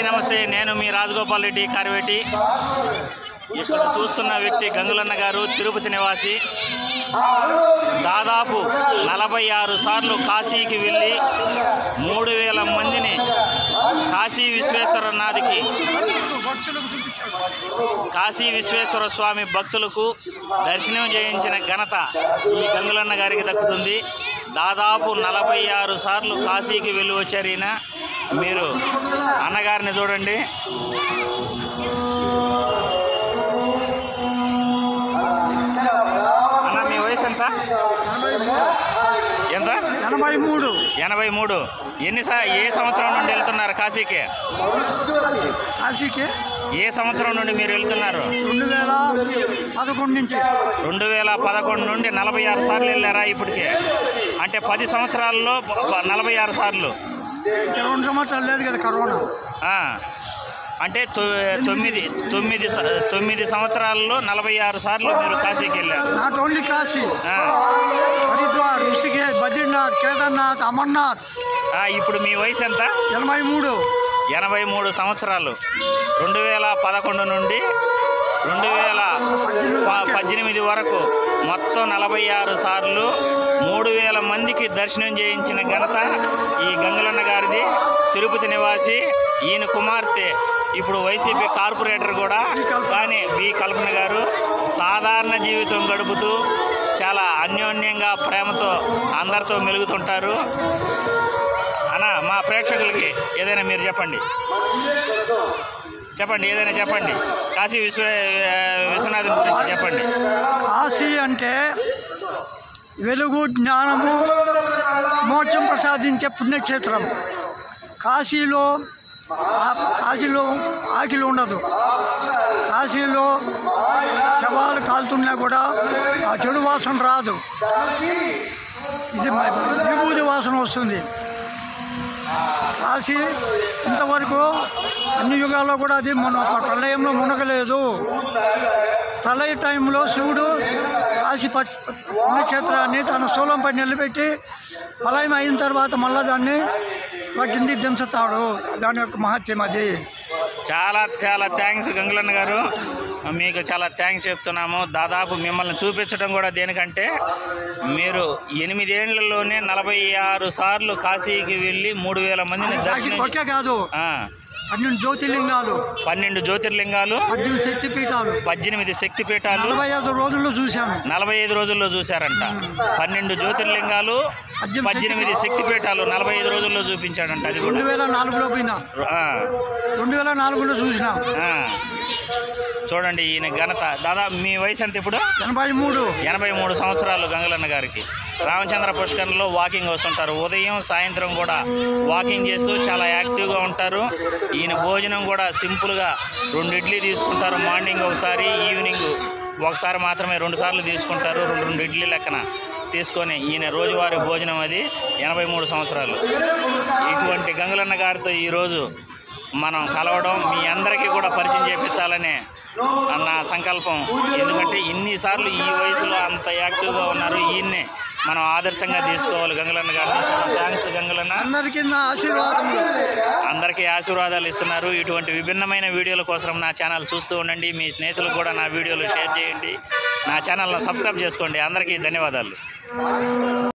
నమస్తే నేను మీ రాజగోపాల్ రెడ్డి కార్వేటి ఇక్కడ చూస్తున్న వ్యక్తి గంగులన్న గారు తిరుపతి నివాసి దాదాపు నలభై ఆరు సార్లు కాశీకి వెళ్ళి మూడు వేల మందిని కాశీ విశ్వేశ్వర నాథ్కి కాశీ విశ్వేశ్వర స్వామి భక్తులకు దర్శనం చేయించిన ఘనత ఈ గంగులన్న గారికి దక్కుతుంది దాదాపు నలభై ఆరు సార్లు కాశీకి వెళ్ళి వచ్చారు ఈయన మీరు అన్నగారిని చూడండి అన్న మీ వయసు ఎంత ఎంత ఎనభై మూడు ఎనభై మూడు ఎన్ని సా ఏ సంవత్సరం నుండి వెళ్తున్నారు కాశీకి కాశీకి ఏ సంవత్సరం నుండి మీరు వెళ్తున్నారు రెండు వేల పదకొండు నుంచి రెండు వేల పదకొండు నుండి నలభై ఆరు సార్లు వెళ్ళారా ఇప్పటికే అంటే పది సంవత్సరాల్లో ప- ప- నలభై ఆరు సార్లు ఇంకా రెండు సంవత్సరాలు లేదు కదా కరోనా ఆ, అంటే తొ- తొమ్మిది తొమ్మిది స- తొమ్మిది సంవత్సరాల్లో నలభై ఆరు సార్లు మీరు కాశీకి వెళ్ళారు నాట్ ఓన్లీ కాశీ ఆ, హరిద్వార్ ఋషికేశ్ బద్రీనాథ్ కేదార్నాథ్ అమర్నాథ్ ఆ, ఇప్పుడు మీ వయసు ఎంత ఎనభై మూడు ఎనభై మూడు సంవత్సరాలు రెండు వేల పదకొండు నుండి రెండు వేల ప- పద్దెనిమిది వరకు మొత్తం నలభై ఆరు సార్లు మూడు వేల మందికి దర్శనం చేయించిన ఘనత ఈ గంగలన్న గారిది తిరుపతి నివాసి ఈయన కుమార్తె ఇప్పుడు వైసీపీ కార్పొరేటర్ కూడా కానీ బి కల్పన గారు సాధారణ జీవితం గడుపుతూ చాలా అన్యోన్యంగా ప్రేమతో అందరితో మెలుగుతుంటారు అన్న మా ప్రేక్షకులకి ఏదైనా మీరు చెప్పండి చెప్పండి ఏదైనా చెప్పండి కాశీ విశ్వ విశ్వనాథుని గురించి చెప్పండి కాశీ అంటే వెలుగు జ్ఞానము మోక్షం ప్రసాదించే పుణ్యక్షేత్రం కాశీలో ఆ- కాశీలో ఆకిలి ఉండదు కాశీలో శవాలు కాలుతున్నా కూడా ఆ చెడు వాసన రాదు ఇది మ- విభూది వాసన వస్తుంది కాశీ ఇంతవరకు అన్ని యుగాల్లో కూడా అది మన ప్రళయంలో మునగలేదు ప్రళయ టైంలో శివుడు కాశీ పట్- పుణ్యక్షేత్రాన్ని తన స్థూలంపై నిలబెట్టి ప్రళయం అయిన తర్వాత మళ్ళా దాన్ని కింది దించుతాడు దాని యొక్క మహత్యం అది చాలా చాలా థ్యాంక్స్ గంగులన్న గారు మీకు చాలా థ్యాంక్స్ చెప్తున్నాము దాదాపు మిమ్మల్ని చూపించడం కూడా దేనికంటే మీరు ఎనిమిదేళ్లలోనే నలభై ఆరు సార్లు కాశీకి వెళ్ళి మూడు వేల మందిని కాశీ దర్శనం ఒకే కాదు ఆ, పన్నెండు జ్యోతిర్లింగాలు పన్నెండు జ్యోతిర్లింగాలు పద్దెనిమిది శక్తిపీఠాలు పద్దెనిమిది శక్తిపీఠాలు నలభై ఐదు రోజుల్లో చూశాను నలభై ఐదు రోజుల్లో చూశారంట పన్నెండు జ్యోతిర్లింగాలు పద్దెనిమిది పద్దెనిమిది శక్తిపీఠాలు నలభై ఐదు రోజుల్లో చూపించాడంట అది రెండు కూడా వేల నాలుగులో పోయినా ఆ, రెండు వేల నాలుగులో చూసినాం ఆ. చూడండి ఈయన ఘనత దాదాపు మీ వయసు ఎంత ఇప్పుడు ఎనభై మూడు ఎనభై మూడు సంవత్సరాలు గంగలన్న గారికి రామచంద్ర పుష్కరంలో వాకింగ్ వస్తుంటారు ఉదయం సాయంత్రం కూడా వాకింగ్ చేస్తూ చాలా యాక్టివ్గా ఉంటారు ఈయన భోజనం కూడా సింపుల్గా రెండు ఇడ్లీ తీసుకుంటారు మార్నింగ్ ఒకసారి ఈవినింగ్ ఒకసారి మాత్రమే రెండు సార్లు తీసుకుంటారు రెండు రెండు ఇడ్లీ లెక్కన తీసుకొని ఈయన రోజువారీ భోజనం అది ఎనభై మూడు సంవత్సరాలు ఇటువంటి గంగులన్న గారితో ఈరోజు మనం కలవడం మీ అందరికీ కూడా పరిచయం చేపించాలనే నా సంకల్పం ఎందుకంటే ఇన్నిసార్లు ఈ వయసులో అంత యాక్టివ్గా ఉన్నారు ఈయన్నే మనం ఆదర్శంగా తీసుకోవాలి గంగులన్న గారిని చాలా థ్యాంక్స్ గంగులన్న అందరికీ నా ఆశీర్వాదములు అందరికీ ఆశీర్వాదాలు ఇస్తున్నారు ఇటువంటి విభిన్నమైన వీడియోల కోసం నా ఛానల్ చూస్తూ ఉండండి మీ స్నేహితులకు కూడా నా వీడియోలు షేర్ చేయండి నా ఛానల్ను సబ్స్క్రైబ్ చేసుకోండి అందరికీ ధన్యవాదాలు